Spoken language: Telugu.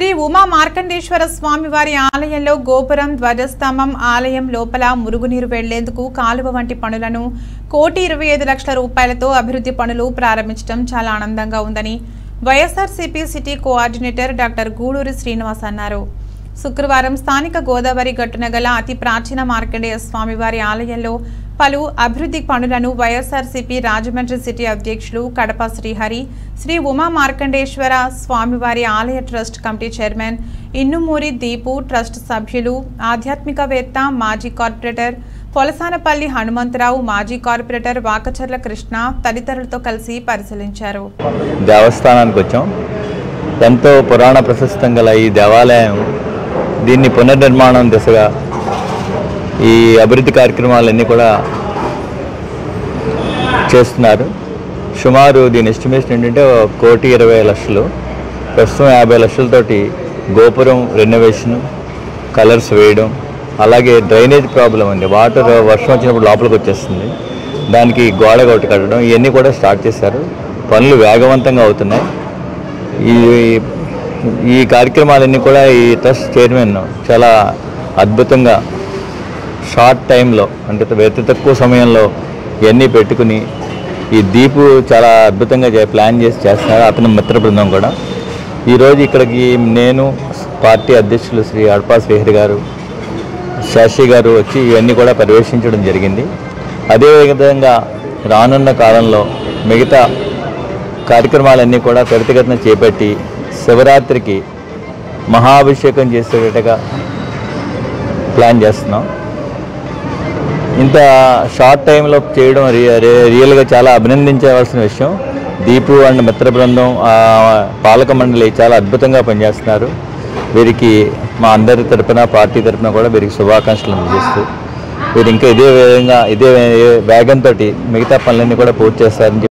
శ్రీ ఉమా మార్కండేశ్వర స్వామి వారి ఆలయంలో గోపురం ధ్వజస్తంభం ఆలయం లోపల మురుగునీరు వెళ్లేందుకు కాలువ వంటి పనులను కోటి ఇరవై ఐదు లక్షల రూపాయలతో అభివృద్ధి పనులు ప్రారంభించడం చాలా ఆనందంగా ఉందని YSRCP city coordinator doctor Guduri Srinivas అన్నారు శుక్రవారం స్థానిక గోదావరి గట్టున గల అతి ప్రాచీన మార్కండేయ స్వామివారి ఆలయంలో పలు అభివృద్ధి పనులను వైఎస్ఆర్సీపీ రాజమండ్రి సిటీ అధ్యక్షులు కడప శ్రీహరి శ్రీ ఉమా మార్కండేశ్వర స్వామివారి ఆలయ trust committee chairman Innumuri Deepu trust సభ్యులు ఆధ్యాత్మికవేత్త మాజీ కార్పొరేటర్ పొలసానపల్లి హనుమంతరావు మాజీ కార్పొరేటర్ వాకచర్ల కృష్ణ తదితరులతో కలిసి పరిశీలించారు దేవస్థానానికి వచ్చాం ఎంతో పురాణ ప్రశస్తం గల ఈ దేవాలయం దీన్ని పునర్నిర్మాణం దిశగా ఈ అభివృద్ధి కార్యక్రమాలన్నీ కూడా చేస్తున్నారు సుమారు దీని ఎస్టిమేషన్ ఏంటంటే ఒక కోటి ఇరవై లక్షలు ప్రస్తుతం యాభై లక్షలతోటి గోపురం రెనోవేషను కలర్స్ వేయడం అలాగే డ్రైనేజ్ ప్రాబ్లం ఉంది వాటర్ వర్షం వచ్చినప్పుడు లోపలికి వచ్చేస్తుంది దానికి గోడ ఒకటి కట్టడం ఇవన్నీ కూడా స్టార్ట్ చేశారు పనులు వేగవంతంగా అవుతున్నాయి ఈ ఈ కార్యక్రమాలన్నీ కూడా ఈ ట్రస్ట్ చైర్మన్ చాలా అద్భుతంగా షార్ట్ టైంలో అంటే అతి తక్కువ సమయంలో ఇవన్నీ పెట్టుకుని ఈ దీపు చాలా అద్భుతంగా చే- ప్లాన్ చేసి చేస్తున్నారు అతని మిత్ర బృందం కూడా ఈరోజు ఇక్కడికి నేను పార్టీ అధ్యక్షులు శ్రీ అడ్పా శ్రీహరి గారు శాషి గారు వచ్చి ఇవన్నీ కూడా పర్యవేక్షించడం జరిగింది అదేవిధంగా రానున్న కాలంలో మిగతా కార్యక్రమాలన్నీ కూడా త్వరితగతిన చేపట్టి శివరాత్రికి మహాభిషేకం చేసేటట్టుగా ప్లాన్ చేస్తున్నాం ఇంత షార్ట్ టైంలో చేయడం రి- రి- రియల్గా చాలా అభినందించవలసిన విషయం దీపు అండ్ మిత్ర బృందం ఆ, పాలక మండలి చాలా అద్భుతంగా పనిచేస్తున్నారు వీరికి మా అందరి తరపున పార్టీ తరపున కూడా వీరికి శుభాకాంక్షలు అందజేస్తూ వీరు ఇంకా ఇదే విధంగా ఇదే వేగంతో మిగతా పనులన్నీ కూడా పూర్తి చేస్తారని చెప్పి